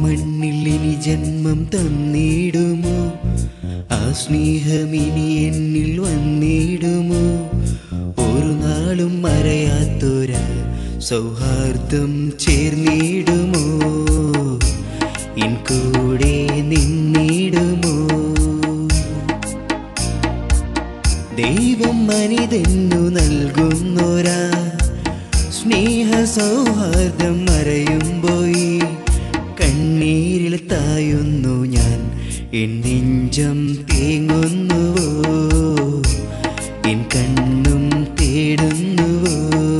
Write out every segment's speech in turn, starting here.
മണ്ണിൽ ഇനി ജന്മം തന്നിടുമോ ആ സ്നേഹം ഇനി എന്നിൽ വന്നിടുമോ ഒരു നാളും മറയാത്തൊര സൗഹാർദ്ദം ചേർന്നിടുമോ ഇൻ കൂടെ നിന്നിടുമോ ദൈവം മനിതെന്നു നൽകുന്നൊരാ സ്നേഹ സൗഹാർദ്ദം മറയുമ്പോയി കണ്ണീരിൽ തായുന്നു ഞാൻ എൻ നെഞ്ചം തേങ്ങുന്നുവോ എൻ കണ്ണും തേടുന്നുവോ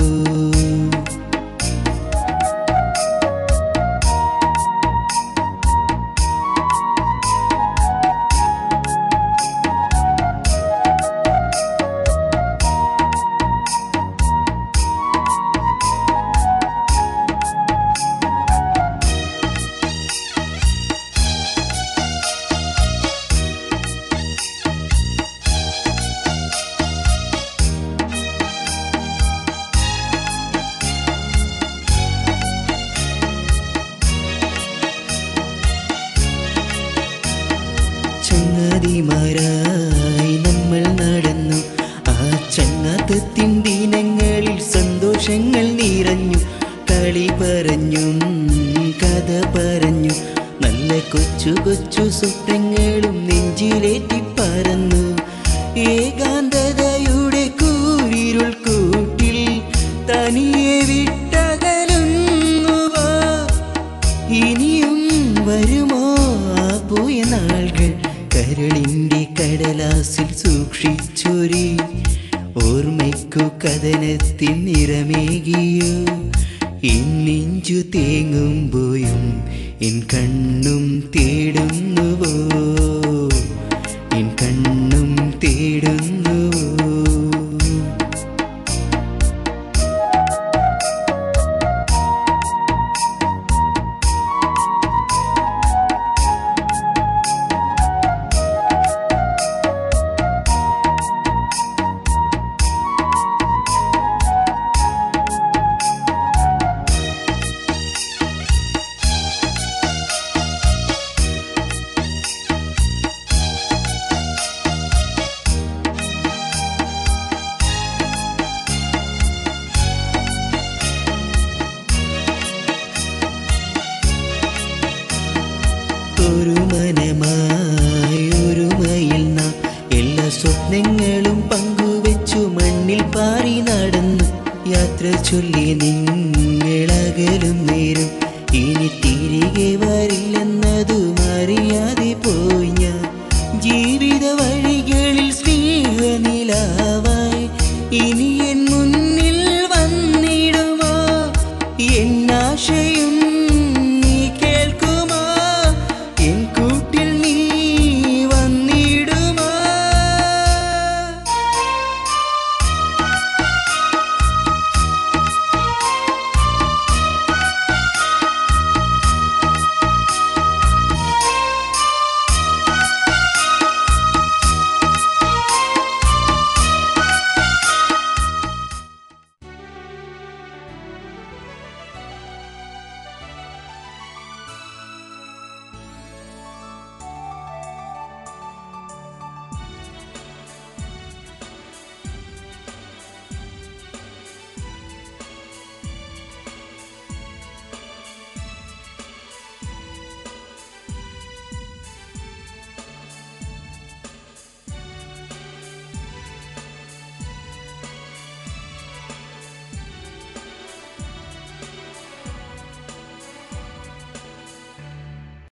ചങ്ങാതിമാരായി നമ്മൾ നടന്നു ആ ചങ്ങാത്തത്തിൻ ദിനങ്ങളിൽ സന്തോഷങ്ങൾ നിറഞ്ഞു കളി പറഞ്ഞും കഥ പറഞ്ഞു നല്ല കൊച്ചു കൊച്ചു സ്വപ്നങ്ങളും നെഞ്ചിലേറ്റി പറന്നു ഏകാന്തതയുടെ കൂരിരുൾ കൂട്ടിൽ തനിയെ വിട്ടകലുന്നുവോ ഇനിയും വരുമോ ആ പോയ നാളുകൾ കരളിൻ്റെ കടലാസിൽ സൂക്ഷിച്ചൊരി ഓർമ്മയ്ക്കു കഥനത്തിൻ നിറമേകിയോ എൻ നെഞ്ചു തേങ്ങുമ്പോയും എൻ കണ്ണും തേടുന്നുവോ എൻ കണ്ണും തേടുന്നുവോ ഒരു മനമായി ഒരു മയിൽ നാം എല്ലാ സ്വപ്നങ്ങളും പങ്കുവെച്ചു മണ്ണിൽ പാറി നടന്നു യാത്ര ചൊല്ലി നിങ്ങളകലും നേരം ഇനി തിരികെ വരില്ലെന്നതു